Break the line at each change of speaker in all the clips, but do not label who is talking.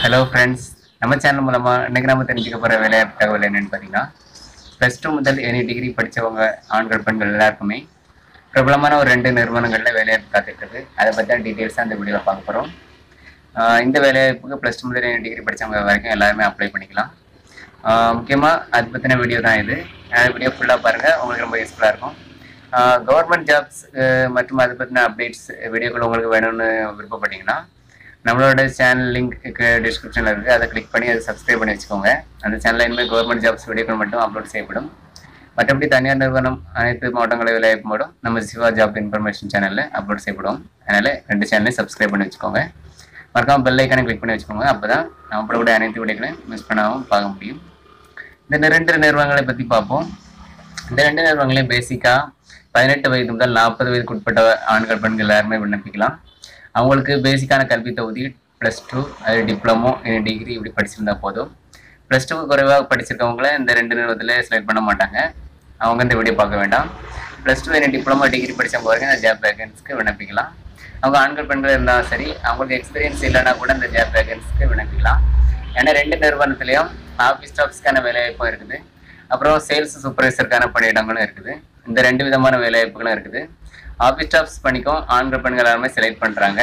hello friends நம்ம channel மூலமாக இன்னைக்கு நம்ம தெரிஞ்சுக்க போகிற வேலைவாய்ப்பு தகவல் என்னன்னு பார்த்தீங்கன்னா ப்ளஸ் டூ முதல் எனி டிகிரி படித்தவங்க ஆண்கள் பெண்கள் எல்லாருக்குமே பிரபலமான ஒரு ரெண்டு நிறுவனங்களில் வேலைவாய்ப்பு காத்துட்ருக்கு அதை பற்றி தான் டீட்டெயில்ஸாக அந்த வீடியோவில் பார்க்க போகிறோம் இந்த வேலைவாய்ப்புக்கு ப்ளஸ் டூ முதல் எனி டிகிரி படித்தவங்க வரைக்கும் எல்லாருமே அப்ளை பண்ணிக்கலாம் முக்கியமாக அது பற்றின வீடியோ தான் இது அந்த வீடியோ ஃபுல்லாக பாருங்கள் உங்களுக்கு ரொம்ப யூஸ்ஃபுல்லாக இருக்கும் கவர்மெண்ட் ஜாப்ஸ் மற்றும் அதை பற்றின அப்டேட்ஸ் வீடியோக்கள் உங்களுக்கு வேணும்னு விருப்பப்பட்டீங்கன்னா நம்மளோட சேனல் லிங்க் டிஸ்கிரிப்ஷனில் இருக்குது அதை கிளிக் பண்ணி அதை சப்ஸ்கிரைப் பண்ணி வச்சுக்கோங்க அந்த சேனலில் இனிமேல் கவர்மெண்ட் ஜாப்ஸ் வீடியோக்கள் மட்டும் அப்லோட் செய்யப்படும் மற்றபடி தனியார் நிறுவனம் அனைத்து மாவட்டங்களில் வேலைவாய்ப்பு மூலம் நம்ம சிவா ஜாப் இன்ஃபர்மேஷன் சேனலில் அப்லோட் செய்யப்படும் அதனால் ரெண்டு சேனலையும் சப்ஸ்கிரைப் பண்ணி வச்சுக்கோங்க மறக்காம பெல் ஐக்கானை கிளிக் பண்ணி வச்சுக்கோங்க அப்போ தான் நம்ம போடக்கூடிய அனைத்து வீடியோக்களையும் மிஸ் பண்ணாமல் பார்க்க முடியும் இந்த ரெண்டு நிறுவனங்களை பற்றி பார்ப்போம் இந்த ரெண்டு நிறுவனங்களையும் பேசிக்காக பதினெட்டு வயது முதல் நாற்பது வயதுக்கு உட்பட்ட ஆண்கள் பெண்கள் எல்லாருமே விண்ணப்பிக்கலாம் அவங்களுக்கு பேசிக்கான கல்வி தொகுதி ப்ளஸ் டூ அது டிப்ளமோ டிகிரி இப்படி படிச்சிருந்தா போதும் ப்ளஸ் டூக்கு குறைவாக படிச்சிருக்கவங்கள இந்த ரெண்டு நிறுவனத்தில் செலக்ட் பண்ண மாட்டாங்க அவங்க இந்த வீடியோ பார்க்க வேண்டாம் ப்ளஸ் டூ என்ன டிப்ளமோ டிகிரி படித்தவங்க வரைக்கும் இந்த ஜாப் வேகன்ஸ்க்கு விண்ணப்பிக்கலாம் அவங்க ஆண்கள் பெண்கள் இருந்தாலும் சரி அவங்களுக்கு எக்ஸ்பீரியன்ஸ் இல்லைன்னா கூட இந்த ஜாப் வேகன்ஸ்க்கு விண்ணப்பிக்கலாம் ஏன்னா ரெண்டு நிறுவனத்துலேயும் ஆஃபீஸ் ஸ்டாஃப்ஸ்க்கான வேலைவாய்ப்பும் இருக்குது அப்புறம் சேல்ஸ் சூப்பர்வைசருக்கான பணியிடங்களும் இருக்குது இந்த ரெண்டு விதமான வேலைவாய்ப்புகளும் இருக்குது ஆஃபீஸ் ஸ்டாஃப்ஸ் பணிக்கும் ஆண்கள் பெண்கள் எல்லாருமே செலக்ட் பண்ணுறாங்க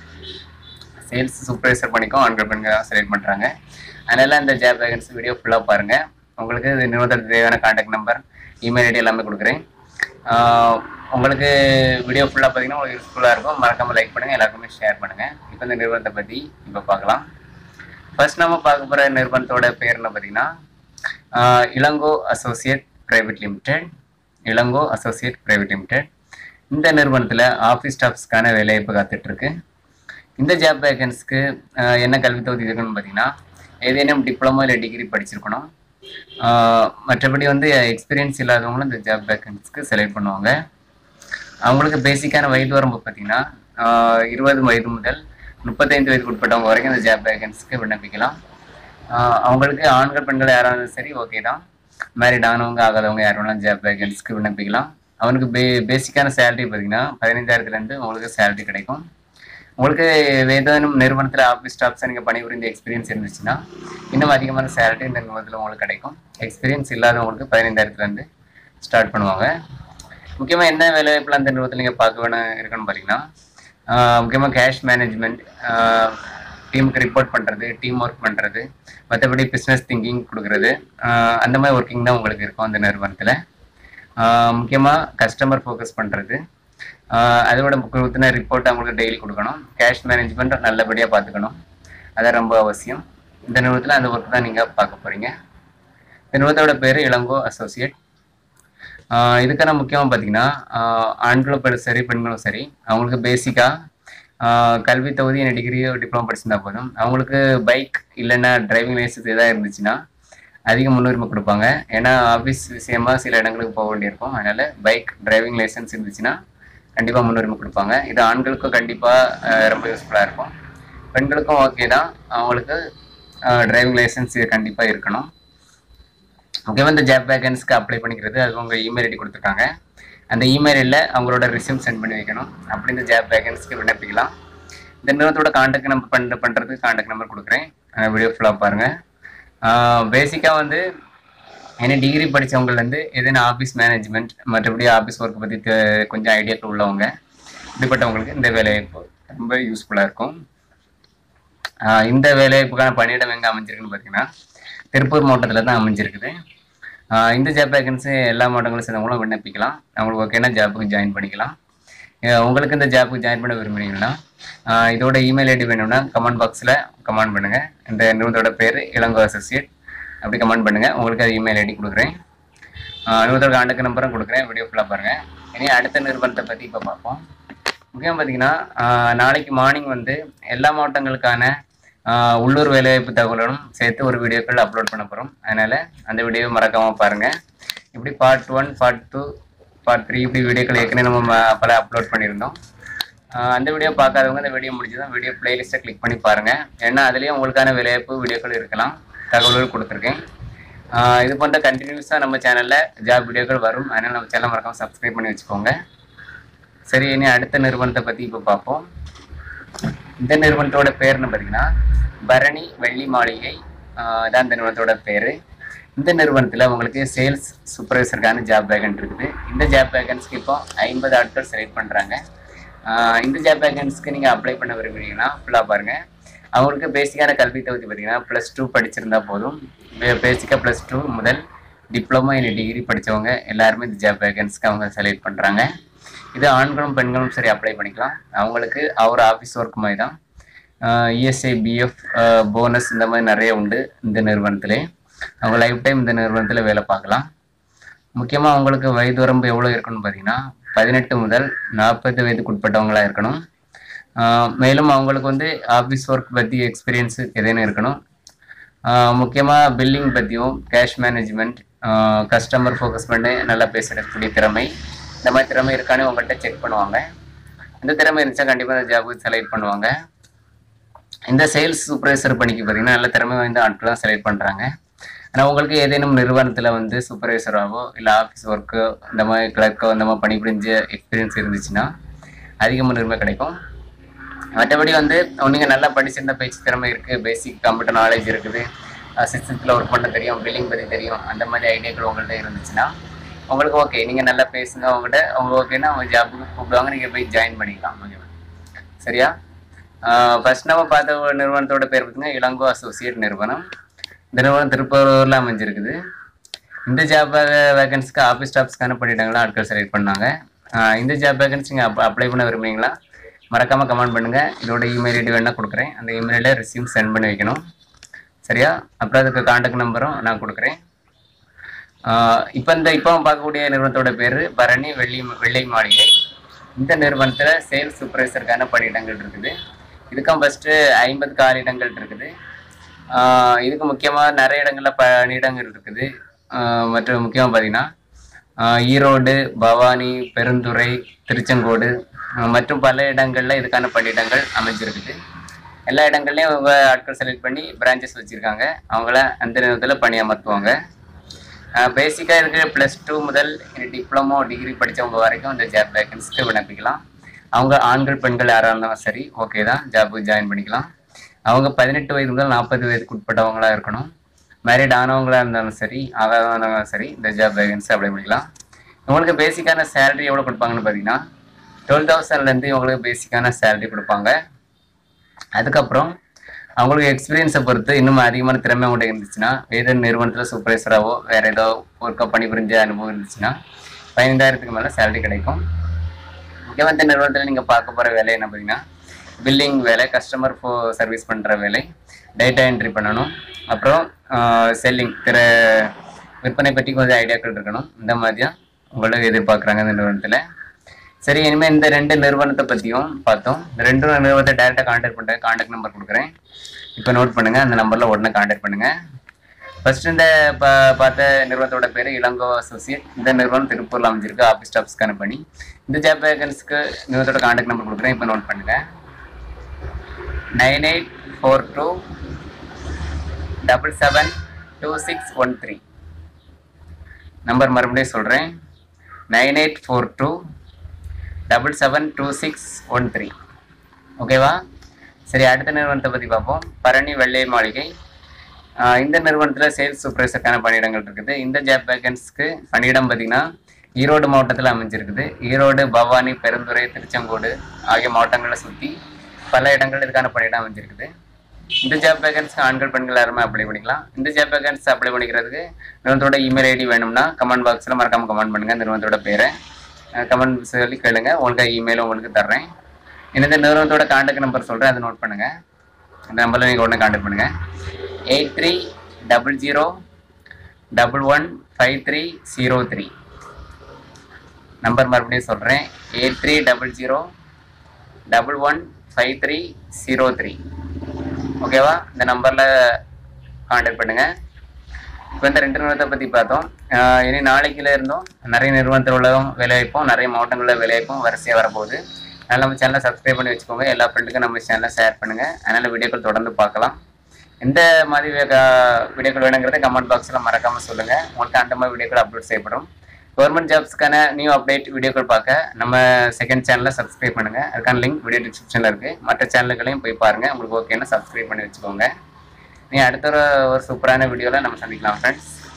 சேல்ஸ் சூப்பர்வைசர் பணிக்கும் ஆண்கள் பெண்கள் செலக்ட் பண்ணுறாங்க அதனால இந்த ஜாப் வேகன்சி வீடியோ ஃபுல்லாக பாருங்கள் உங்களுக்கு இது நிறுவனத்துக்கு தேவையான கான்டாக்ட் நம்பர் இமெயில் ஐடி எல்லாமே கொடுக்குறேன் ஆஹ் உங்களுக்கு வீடியோ ஃபுல்லாக பார்த்தீங்கன்னா உங்களுக்கு யூஸ்ஃபுல்லாக இருக்கும் மறக்காமல் லைக் பண்ணுங்கள் எல்லாருக்குமே ஷேர் பண்ணுங்கள் இப்போ இந்த நிறுவனத்தை பற்றி இப்போ பார்க்கலாம் ஃபர்ஸ்ட் நம்ம பார்க்க போகிற நிறுவனத்தோட பேர் என்ன பார்த்தீங்கன்னா ah Ilango associate private limited Ilango associate private limited இந்த நிறுவனத்தில் ஆஃபீஸ் ஸ்டாஃப்ஸ்க்கான வேலைவாய்ப்பு காத்துட்ருக்கு இந்த ஜாப் வேகன்ஸ்க்கு என்ன கல்வி தகுதி இருக்குன்னு பார்த்தீங்கன்னா ஏதேனும் டிப்ளமோ இல்லை டிகிரி படிச்சிருக்கணும் ஆஹ் மற்றபடி வந்து எக்ஸ்பீரியன்ஸ் இல்லாதவங்களும் இந்த ஜாப் வேகன்ஸ்க்கு செலக்ட் பண்ணுவாங்க அவங்களுக்கு பேசிக்கான வயது வரம்பு பார்த்தீங்கன்னா ஆஹ் இருபது வயது முதல் முப்பத்தைந்து வயதுக்கு உட்பட்டவங்க வரைக்கும் இந்த ஜாப் வேகன்ஸ்க்கு விண்ணப்பிக்கலாம் ஆஹ் அவங்களுக்கு ஆண்கள் பெண்கள் யாராக இருந்தாலும் சரி ஓகே தான் மேரிட் ஆனவங்க ஆகாதவங்க யார் வேணாலும் ஜாப் வேகன்ஸ்க்கு விண்ணப்பிக்கலாம் அவனுக்கு பே பேசிக்கான சேலரி பார்த்தீங்கன்னா பதினைந்தாயிரத்துலேருந்து உங்களுக்கு சேலரி கிடைக்கும் உங்களுக்கு ஏதேனும் நிறுவனத்தில் ஆஃபீஸ் ஸ்டாஃப்ஸை நீங்கள் பணிபுரிந்த எக்ஸ்பீரியன்ஸ் இருந்துச்சுன்னா இன்னும் அதிகமான சேலரி இந்த நிறுவனத்தில் உங்களுக்கு கிடைக்கும் எக்ஸ்பீரியன்ஸ் இல்லாதவங்களுக்கு பதினைந்தாயிரத்துலேருந்து ஸ்டார்ட் பண்ணுவாங்க முக்கியமாக என்ன வேலைவாய்ப்புலாம் அந்த நிறுவனத்தில் நீங்கள் பார்க்க வேணும் இருக்குன்னு பார்த்தீங்கன்னா முக்கியமாக கேஷ் மேனேஜ்மெண்ட் டீமுக்கு ரிப்போர்ட் பண்ணுறது டீம் ஒர்க் பண்ணுறது மற்றபடி பிஸ்னஸ் திங்கிங் கொடுக்குறது ஆஹ் அந்த மாதிரி ஒர்க்கிங் தான் உங்களுக்கு இருக்கும் அந்த நிறுவனத்தில் முக்கியமாக கஸ்டமர் ஃபோக்கஸ் பண்ணுறது அதோட கொடுத்தின ரிப்போர்ட் அவங்களுக்கு டெய்லி கொடுக்கணும் கேஷ் மேனேஜ்மெண்ட் நல்லபடியாக பார்த்துக்கணும் அதான் ரொம்ப அவசியம் இந்த நிறுவனத்தில் அந்த ஒர்க் தான் நீங்கள் பார்க்க போகிறீங்க இந்த நிறுவனத்தோட பேர் இளங்கோ அசோசியேட் ஆஹ் இதுக்கான முக்கியமாக பார்த்தீங்கன்னா ஆஹ் ஆண்களும் பெண் சரி பெண்களும் சரி அவங்களுக்கு பேசிக்காக கல்வி தகுதி என்ன டிகிரியோ டிப்ளமோ படிச்சிருந்தா போதும் அவங்களுக்கு பைக் இல்லைன்னா டிரைவிங் லைசன்ஸ் எதாவது இருந்துச்சுன்னா அதிக முன்னுரிமை கொடுப்பாங்க ஏன்னா ஆஃபீஸ் விஷயமா சில இடங்களுக்கு போக வேண்டியிருக்கும் அதனால பைக் டிரைவிங் லைசன்ஸ் இருந்துச்சுன்னா கண்டிப்பாக முன்னுரிமை கொடுப்பாங்க இது ஆண்களுக்கும் கண்டிப்பாக ரொம்ப யூஸ்ஃபுல்லாக இருக்கும் பெண்களுக்கும் ஓகே தான் அவங்களுக்கு டிரைவிங் லைசன்ஸ் கண்டிப்பாக இருக்கணும் முக்கியமாக இந்த ஜாப் வேகன்ஸ்க்கு அப்ளை பண்ணிக்கிறது அது உங்கள் இமெயில் ஐடி கொடுத்துருக்காங்க அந்த இமெயிலில் அவங்களோட ரிசியூம் சென்ட் பண்ணி வைக்கணும் அப்படி இந்த ஜாப் வேகன்ஸ்க்கு விண்ணப்பிக்கலாம் இந்த நிறுவனத்தோட காண்டாக்ட் நம்பர் பண்ண பண்ணுறதுக்கு காண்டாக்ட் நம்பர் கொடுக்குறேன் வீடியோ ஃபுல்லாக பாருங்கள் பேசிக்காக வந்து என்ன டிகிரி படித்தவங்கலேருந்து எதுனா ஆஃபீஸ் மேனேஜ்மெண்ட் மற்றபடி ஆஃபீஸ் ஒர்க் பற்றி கொஞ்சம் ஐடியாக்கள் உள்ளவங்க இப்படிப்பட்டவங்களுக்கு இந்த வேலைவாய்ப்பு ரொம்ப யூஸ்ஃபுல்லாக இருக்கும் ஆஹ் இந்த வேலைவாய்ப்புக்கான பணியிடம் எங்கே அமைஞ்சிருக்குன்னு பார்த்தீங்கன்னா திருப்பூர் மாவட்டத்தில் தான் அமைஞ்சிருக்குது ஆஹ் இந்த ஜாப் வேகன்சி எல்லா மாவட்டங்களும் சேர்ந்தவங்களும் விண்ணப்பிக்கலாம் அவங்களுக்கு ஓகேனா ஜாப்புக்கு ஜாயின் பண்ணிக்கலாம் ஆஹ் உங்களுக்கு இந்த ஜாப்புக்கு ஜாயின் பண்ண விரும்புறீங்கன்னா ஆஹ் இதோட இமெயில் ஐடி வேணும்னா கமெண்ட் பாக்ஸில் கமெண்ட் பண்ணுங்கள் இந்த நிறுவனத்தோட பேர் இளங்கோ அசோசியேட் அப்படி கமெண்ட் பண்ணுங்கள் உங்களுக்கு அது இமெயில் ஐடி கொடுக்குறேன் நிறுவனத்தோட காண்டாக்ட் நம்பரும் கொடுக்குறேன் வீடியோ ஃபுல்லாக பாருங்கள் இனி அடுத்த நிறுவனத்தை பற்றி இப்போ பார்ப்போம் முக்கியம் பார்த்தீங்கன்னா ஆஹ் நாளைக்கு மார்னிங் வந்து எல்லா மாவட்டங்களுக்கான ஆஹ் உள்ளூர் வேலைவாய்ப்பு தகவலும் சேர்த்து ஒரு வீடியோக்கள் அப்லோட் பண்ண போகிறோம் அதனால் அந்த வீடியோவை மறக்காமல் பாருங்கள் இப்படி part one part two part three இப்படி வீடியோக்கள் ஏற்கனவே நம்ம ம- பல அப்லோட் பண்ணியிருந்தோம் ஆஹ் அந்த வீடியோ பார்க்காதவங்க அந்த வீடியோ முடிஞ்சதும் வீடியோ பிளேலிஸ்ட்டை கிளிக் பண்ணி பாருங்கள் ஏன்னா அதுலேயும் உங்களுக்கான வேலைவாய்ப்பு வீடியோக்கள் இருக்கலாம் தகவல்கள் கொடுத்துருக்கேன் ஆஹ் இது போன்ற கண்டினியூஸாக நம்ம சேனலில் ஜாப் வீடியோக்கள் வரும் அதனால் நம்ம சேனல் மறக்காமல் சப்ஸ்கிரைப் பண்ணி வச்சுக்கோங்க சரி இனி அடுத்த நிறுவனத்தை பற்றி இப்போ பார்ப்போம் இந்த நிறுவனத்தோட பேர்னு பார்த்தீங்கன்னா பரணி வெள்ளி மாளிகை ஆஹ் இதான் இந்த நிறுவனத்தோட பேர் இந்த நிறுவனத்தில் உங்களுக்கு சேல்ஸ் சூப்பர்வைசருக்கான ஜாப் வேகன்ட் இருக்குது இந்த ஜாப் வேகன்ஸ்க்கு இப்போ ஐம்பது ஆட்கள் செலக்ட் பண்ணுறாங்க இந்த ஜாப் வேகன்ஸ்க்கு நீங்கள் அப்ளை பண்ண விரும்புறீங்கன்னா ஃபுல்லாக பாருங்கள் அவங்களுக்கு பேசிக்கான கல்வி தகுதி பார்த்தீங்கன்னா ப்ளஸ் டூ படிச்சிருந்தா போதும் பேசிக்காக ப்ளஸ் டூ முதல் டிப்ளமோ இல்லை டிகிரி படித்தவங்க எல்லாருமே இந்த ஜாப் வேகன்ஸ்க்கு அவங்க செலக்ட் பண்ணுறாங்க இது ஆண்களும் பெண்களும் சரி அப்ளை பண்ணிக்கலாம் அவங்களுக்கு அவர் ஆஃபீஸ் ஒர்க் மாதிரி தான் இஎஸ்ஐ பிஎஃப் போனஸ் இந்த மாதிரி நிறைய உண்டு இந்த நிறுவனத்திலே அவங்க லைஃப் டைம் இந்த நிறுவனத்தில் வேலை பார்க்கலாம் முக்கியமாக அவங்களுக்கு வயது வரம்பு எவ்வளோ இருக்கணும்னு பார்த்தீங்கன்னா பதினெட்டு முதல் நாற்பது வயதுக்கு உட்பட்டவங்களா இருக்கணும் ஆஹ் மேலும் அவங்களுக்கு வந்து ஆஃபீஸ் ஒர்க் பற்றி எக்ஸ்பீரியன்ஸு எதேனும் இருக்கணும் முக்கியமாக பில்லிங் பற்றியும் கேஷ் மேனேஜ்மெண்ட் கஸ்டமர் ஃபோக்கஸ் பண்ணி நல்லா பேசுகிறக்கூடிய திறமை இந்த மாதிரி திறமை இருக்கான்னு உங்கள்கிட்ட செக் பண்ணுவாங்க இந்த திறமை இருந்துச்சா கண்டிப்பாக இந்த ஜாபுக்கு செலக்ட் பண்ணுவாங்க இந்த சேல்ஸ் சூப்பர்வைசர் பணிக்கு பார்த்தீங்கன்னா நல்ல திறமை வாய்ந்த ஆட்களாக செலக்ட் பண்ணுறாங்க ஆனால் உங்களுக்கு ஏதேனும் நிறுவனத்தில் வந்து சூப்பர்வைசராகவோ இல்லை ஆஃபீஸ் ஒர்க்கோ இந்த மாதிரி கிளர்க்கோ இந்த மாதிரி பணிபுரிஞ்ச எக்ஸ்பீரியன்ஸ் இருந்துச்சுன்னா அதிக முன்னுரிமை கிடைக்கும் மற்றபடி வந்து நீங்கள் நல்லா படிச்சிருந்த பேச்சு திறமை இருக்குது பேசிக் கம்ப்யூட்டர் நாலேஜ் இருக்குது சிஸ்டத்தில் ஒர்க் பண்ண தெரியும் பில்லிங் பற்றி தெரியும் அந்த மாதிரி ஐடியாக்கள் உங்கள்கிட்ட இருந்துச்சுன்னா உங்களுக்கு ஓகே நீங்கள் நல்லா பேசுங்க அவங்ககிட்ட அவங்க ஓகேன்னா அவங்க ஜாபுக்கு கூப்பிடுவாங்க நீங்கள் போய் ஜாயின் பண்ணிக்கலாம் ஓகேவா சரியா ஃபர்ஸ்ட் நம்ம பார்த்த ஒரு நிறுவனத்தோட பேர் பார்த்தீங்கன்னா இளங்கோ அசோசியேட் நிறுவனம் இந்த நிறுவனம் திருப்பூரில் அமைஞ்சிருக்குது இந்த ஜாப் வேகன்ஸ்க்கு ஆஃபீஸ் ஸ்டாஃப்ஸ்க்கான பணியிடங்கள்லாம் ஆட்கள் செலக்ட் பண்ணாங்க ஆஹ் இந்த ஜாப் வேகன்ஸ் நீங்கள் அப் அப்ளை பண்ண விரும்புறீங்களா மறக்காமல் கமெண்ட் பண்ணுங்கள் இதோட இமெயில் ஐடி வேணால் கொடுக்குறேன் அந்த இமெயிலில் ரிசீவ் சென்ட் பண்ணி வைக்கணும் சரியா அப்புறம் அதுக்கு காண்டாக்ட் நம்பரும் நான் கொடுக்குறேன் இப்போ இந்த இப்போ பார்க்கக்கூடிய நிறுவனத்தோட பேர் பரணி வெள்ளி வெள்ளை மாளிகை இந்த நிறுவனத்தில் சேல்ஸ் சூப்பர்வைசருக்கான பணியிடங்கள் இருக்குது இதுக்கும் ஃபஸ்ட்டு ஐம்பது காலிடங்கள் இருக்குது ஆஹ் இதுக்கு முக்கியமாக நிறைய இடங்களில் பணியிடங்கள் இருக்குது ஆஹ் மற்றும் முக்கியமாக பார்த்தீங்கன்னா ஆஹ் ஈரோடு பவானி பெருந்துறை திருச்செங்கோடு ஆஹ் மற்றும் பல இடங்களில் இதுக்கான பணியிடங்கள் அமைஞ்சிருக்குது எல்லா இடங்கள்லையும் அவங்க ஆட்கள் செலக்ட் பண்ணி பிரான்ச்சஸ் வச்சுருக்காங்க அவங்கள அந்த நேரத்தில் பணியமர்த்துவாங்க பேசிக்காக இருக்கிற ப்ளஸ் டூ முதல் டிப்ளமோ டிகிரி படித்தவங்க வரைக்கும் இந்த ஜாப் வேகன்ஸ்க்கு விண்ணப்பிக்கலாம் அவங்க ஆண்கள் பெண்கள் யாராக இருந்தாலும் சரி ஓகே தான் ஜாபுக்கு ஜாயின் பண்ணிக்கலாம் அவங்க பதினெட்டு வயது முதல் நாற்பது வயதுக்கு உட்பட்டவங்களா இருக்கணும் மேரிட் ஆனவங்களா இருந்தாலும் சரி ஆகாதவங்களும் சரி இந்த ஜாப் வேகன்சி அப்ளை பண்ணிக்கலாம் உங்களுக்கு பேசிக்கான சேலரி எவ்வளோ கொடுப்பாங்கன்னு பார்த்தீங்கன்னா டுவெல் தௌசண்ட்லேருந்து உங்களுக்கு பேசிக்கான சேலரி கொடுப்பாங்க அதுக்கப்புறம் அவங்களுக்கு எக்ஸ்பீரியன்ஸை பொறுத்து இன்னும் அதிகமான திறமை உண்டு இருந்துச்சுன்னா வேறு நிறுவனத்தில் சூப்பர்வைசராகவோ வேறு ஏதோ ஒர்க்கை பண்ணி புரிஞ்ச அனுபவம் இருந்துச்சுன்னா பதினைந்தாயிரத்துக்கு மேலே சேலரி கிடைக்கும் முக்கியமாக இந்த நிறுவனத்தில் நீங்கள் பார்க்க போகிற வேலை என்ன பார்த்தீங்கன்னா பில்லிங் வேலை கஸ்டமர் ஃபோ சர்வீஸ் பண்ணுற வேலை டேட்டா என்ட்ரி பண்ணணும் அப்புறம் செல்லிங் திற விற்பனை பற்றி கொஞ்சம் ஐடியாக்கள் இருக்கணும் இந்த மாதிரி தான் உங்களுக்கு எதிர்பார்க்குறாங்க இந்த நிறுவனத்தில் சரி இனிமேல் இந்த ரெண்டு நிறுவனத்தை பற்றியும் பார்த்தோம் இந்த ரெண்டு நிறுவனத்தை டேரெக்டாக காண்டாக்ட் பண்ணுறேன் காண்டாக்ட் நம்பர் கொடுக்குறேன் இப்போ நோட் பண்ணுங்கள் அந்த நம்பரில் உடனே காண்டாக்ட் பண்ணுங்கள் ஃபர்ஸ்ட் இந்த பா பார்த்த நிறுவனத்தோட பேர் இளங்கோ அசோசியேட் இந்த நிறுவனம் திருப்பூரில் அமைஞ்சிருக்கு ஆஃபீஸ் ஸ்டாஃப்ஸ்க்கான பணி இந்த ஜாப் வேகன்ஸ்க்கு நிறுவனத்தோட காண்டாக்ட் நம்பர் கொடுக்குறேன் இப்போ நோட் பண்ணுங்கள் nine eight four two double seven two six one three number மறுபடியும் சொல்கிறேன் nine eight four two double seven two six one three ஓகேவா சரி அடுத்த நிறுவனத்தை பற்றி பார்ப்போம் பரணி வெள்ளை மாளிகை ஆஹ் இந்த நிறுவனத்தில் சேல்ஸ் சூப்பர்வைசருக்கான பணியிடங்கள் இருக்குது இந்த ஜாப் வேகன்ஸ்க்கு பணியிடம் பார்த்தீங்கன்னா ஈரோடு மாவட்டத்தில் அமைஞ்சிருக்குது ஈரோடு பவானி பெருந்துறை திருச்செங்கோடு ஆகிய மாவட்டங்களை சுற்றி பல இடங்கள் இதுக்கான பணியிடம் அமைஞ்சிருக்குது இந்த ஜாப் வேகன்ஸ்க்கு ஆண்கள் பெண்கள் யாருமே அப்ளை பண்ணிக்கலாம் இந்த ஜாப் வேகன்ஸ் அப்ளை பண்ணிக்கிறதுக்கு நிறுவனத்தோட இமெயில் ஐடி வேணும்னா கமெண்ட் பாக்ஸில் மறக்காம கமெண்ட் பண்ணுங்கள் நிறுவனத்தோட பேரை கமெண்ட் சொல்லி கேளுங்க உங்களுக்கு இமெயில் உங்களுக்கு தர்றேன் இந்த நிறுவனத்தோட காண்டாக்ட் நம்பர் சொல்கிறேன் அதை நோட் பண்ணுங்கள் இந்த நம்பரில் நீங்கள் உடனே காண்டாக்ட் பண்ணுங்கள் eight three double zero double one five three zero three number மறுபடியும் சொல்கிறேன் eight three double zero double one five three zero three ஓகேவா இந்த நம்பரில் காண்டாக்ட் பண்ணுங்கள் இப்போ இந்த ரெண்டு நிறுவனத்தை பற்றி பார்த்தோம் ஆஹ் இனி நாளைக்குல இருந்தும் நிறைய நிறுவனத்தில் உள்ள வேலைவாய்ப்பும் நிறைய மாவட்டங்களில் வேலைவாய்ப்பும் வரிசையாக வரப்போகுது அதனால் நம்ம சேனலை சப்ஸ்கிரைப் பண்ணி வச்சுக்கோங்க எல்லா ஃப்ரெண்டுக்கும் நம்ம சேனலை ஷேர் பண்ணுங்கள் அதனால் வீடியோக்கள் தொடர்ந்து பார்க்கலாம் எந்த மாதிரி வே- வீடியோக்கள் வேணுங்கிறத கமெண்ட் பாக்ஸில் மறக்காமல் சொல்லுங்கள் உங்களுக்கு அந்த மாதிரி வீடியோக்கள் அப்லோட் செய்யப்படும் கவர்மெண்ட் ஜாப்ஸ்க்கான நியூ அப்டேட் வீடியோக்கள் பார்க்க நம்ம செகண்ட் சேனலை சப்ஸ்கிரைப் பண்ணுங்க அதுக்கான லிங்க் வீடியோ டிஸ்கிரிப்ஷனில் இருக்கு மற்ற சேனல்களையும் போய் பாருங்க உங்களுக்கு ஓகேன்னா சப்ஸ்கிரைப் பண்ணி வச்சுக்கோங்க நீ அடுத்த ஒரு ஒரு சூப்பரான வீடியோவில் நம்ம சந்திக்கலாம் ஃப்ரெண்ட்ஸ்